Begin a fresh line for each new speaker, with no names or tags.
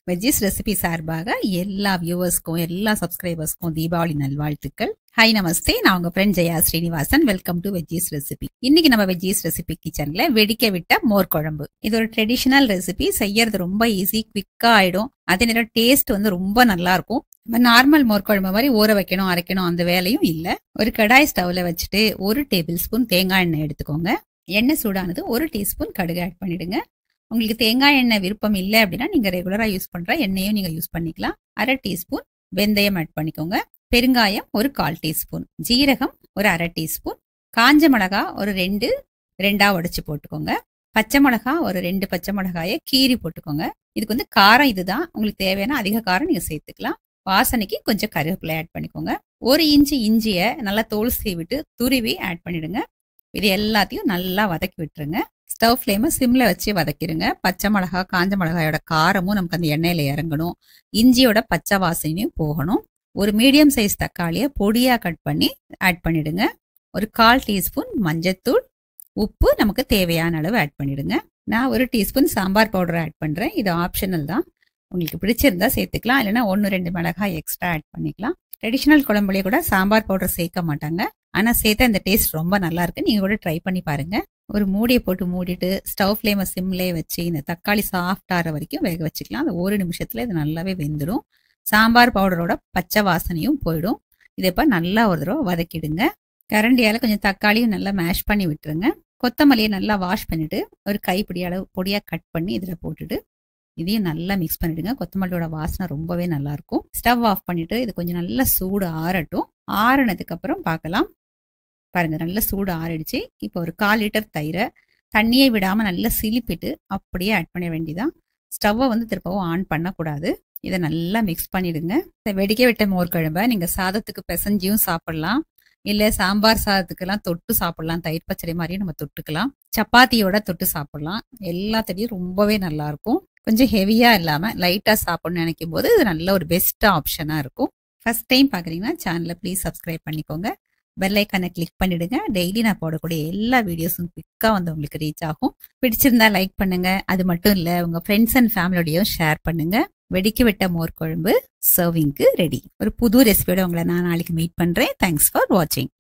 veggies recipe சார்பாக எல்லா வியூவர்ஸ்க்கும் எல்லா சப்ஸ்கிரைபர்ஸ்க்கும் தீபாவளி நல்வாழ்த்துக்கள் ஹாய் நமஸ்தே நான் உங்க friend Jaya Srinivasan welcome to veggies recipe இன்னைக்கு நம்ம வெஜ்ஜிஸ் ரெசிபி கிச்சன்ல வெடிக்க விட்ட மோர் குழம்பு இது ஒரு ட்ரெடிஷனல் ரெசிபி செய்யறது ரொம்ப ஈஸி குவிக்கா ஆயிடும் அதே நேரம் டேஸ்ட் வந்து ரொம்ப நல்லா இருக்கும் நம்ம நார்மல் மோர் குழம்பு மாதிரி ஊற வைக்கணும் அரைக்கணும் அந்த வேலையும் இல்ல ஒரு கடாய் ஸ்டவ்ல வச்சுட்டு ஒரு டேபிள் ஸ்பூன் தேங்காய் எண்ணெய் எடுத்துக்கோங்க எண்ணெய் சூடானது ஒரு டீஸ்பூன் கடுகு ஆட் பண்ணிடுங்க உங்களுக்கு தேங்காய் எண்ணெய் விருப்பம் இல்லை அப்படின்னா நீங்க ரெகுலரா யூஸ் பண்ற எண்ணெயும் நீங்க யூஸ் பண்ணிக்கலாம் அரை டீஸ்பூன் வெந்தயம் ஆட் பண்ணிக்கோங்க பெருங்காயம் ஒரு கால் டீஸ்பூன் ஜீரகம் ஒரு அரை டீஸ்பூன் காஞ்ச மிளகா ஒரு ரெண்டு ரெண்டா உடைச்சு போட்டுக்கோங்க பச்சை மிளகா ஒரு ரெண்டு பச்சை மிளகாயை கீறி போட்டுக்கோங்க இதுக்கு வந்து காரம் இதுதான் உங்களுக்கு தேவையான அதிக காரம் நீங்க சேர்த்துக்கலாம் வாசனைக்கு கொஞ்சம் கருவேப்பிலை ஆட் பண்ணிக்கோங்க ஒரு இன்ச்சு இஞ்சியை நல்லா தோல் சீவிட்டு துருவி ஆட் பண்ணிடுங்க இது எல்லாத்தையும் நல்லா வதக்கி விட்டுருங்க ஸ்டவ் ஃப்ளேமை சிம்ல வச்சு வதக்கிடுங்க பச்சை மிளகா காஞ்ச மிளகாயோட காரமும் நமக்கு அந்த எண்ணெயில இறங்கணும் இஞ்சியோட பச்சை வாசனையும் போகணும் ஒரு மீடியம் சைஸ் தக்காளியை பொடியா கட் பண்ணி ஆட் பண்ணிடுங்க ஒரு கால் டீஸ்பூன் மஞ்சத்தூள் உப்பு நமக்கு தேவையான அளவு ஆட் பண்ணிடுங்க நான் ஒரு டீஸ்பூன் சாம்பார் பவுடர் ஆட் பண்றேன் இது ஆப்ஷனல் தான் உங்களுக்கு பிடிச்சிருந்தா சேர்த்துக்கலாம் இல்லைன்னா ஒன்று ரெண்டு மிளகாய் எக்ஸ்ட்ரா ஆட் பண்ணிக்கலாம் ட்ரெடிஷ்னல் குழம்புலேயே கூட சாம்பார் பவுடர் சேர்க்க மாட்டாங்க ஆனா சேர்த்தா இந்த டேஸ்ட் ரொம்ப நல்லா இருக்கு நீங்க கூட ட்ரை பண்ணி பாருங்க ஒரு மூடியை போட்டு மூடிட்டு ஸ்டவ் ஃப்ளேமை சிம்லேயே வச்சு இந்த தக்காளி சாஃப்ட் ஆகிற வரைக்கும் வேக வச்சுக்கலாம் அந்த ஒரு நிமிஷத்துல இது நல்லாவே வெந்துடும் சாம்பார் பவுடரோட பச்சை வாசனையும் போயிடும் இதை இப்போ நல்லா ஒரு தடவை வதக்கிடுங்க கரண்டியால கொஞ்சம் தக்காளியும் நல்லா மேஷ் பண்ணி விட்டுருங்க கொத்தமல்லியை நல்லா வாஷ் பண்ணிட்டு ஒரு கைப்பிடி அளவு பொடியாக கட் பண்ணி இதில் போட்டுட்டு இதையும் நல்லா மிக்ஸ் பண்ணிடுங்க கொத்தமல்லியோட வாசனை ரொம்பவே நல்லா இருக்கும் ஸ்டவ் ஆஃப் பண்ணிட்டு இது கொஞ்சம் நல்லா சூடு ஆறட்டும் ஆறுனதுக்கு அப்புறம் பார்க்கலாம் பாருங்க நல்லா சூடு ஆறிடுச்சு இப்போ ஒரு கால் லிட்டர் தயிரை தண்ணியை விடாம நல்லா சிலிப்பிட்டு அப்படியே ஆட் பண்ண வேண்டியதான் ஸ்டவ்வை வந்து திருப்பவும் ஆன் பண்ணக்கூடாது இதை நல்லா மிக்ஸ் பண்ணிடுங்க இந்த வெடிக்க விட்ட மோர் குழம்ப நீங்க சாதத்துக்கு பிசைஞ்சியும் சாப்பிடலாம் இல்ல சாம்பார் சாதத்துக்கெல்லாம் தொட்டு சாப்பிடலாம் தயிர் பச்சடி மாதிரியும் நம்ம தொட்டுக்கலாம் சப்பாத்தியோட தொட்டு சாப்பிடலாம் எல்லாத்துலேயும் ரொம்பவே நல்லா இருக்கும் கொஞ்சம் ஹெவியா இல்லாம லைட்டா சாப்பிடணும்னு நினைக்கும் போது இது நல்ல ஒரு பெஸ்ட் ஆப்ஷனா இருக்கும் ஃபர்ஸ்ட் டைம் பாக்குறீங்கன்னா சேனலை ப்ளீஸ் சப்ஸ்கிரைப் பண்ணிக்கோங்க பெல் ஐக்கனை கிளிக் பண்ணிடுங்க டெய்லி நான் போடக்கூடிய எல்லா வீடியோஸும் குவிக்காக வந்து உங்களுக்கு ரீச் ஆகும் பிடிச்சிருந்தா லைக் பண்ணுங்க அது மட்டும் இல்ல உங்க ஃப்ரெண்ட்ஸ் அண்ட் ஃபேமிலியோடையும் ஷேர் பண்ணுங்க வெடிக்க விட்ட மோர் குழம்பு சர்விங்க்கு ரெடி ஒரு புது ரெசிபியோட உங்களை நான் நாளைக்கு மீட் பண்றேன் தேங்க்ஸ் ஃபார் வாட்சிங்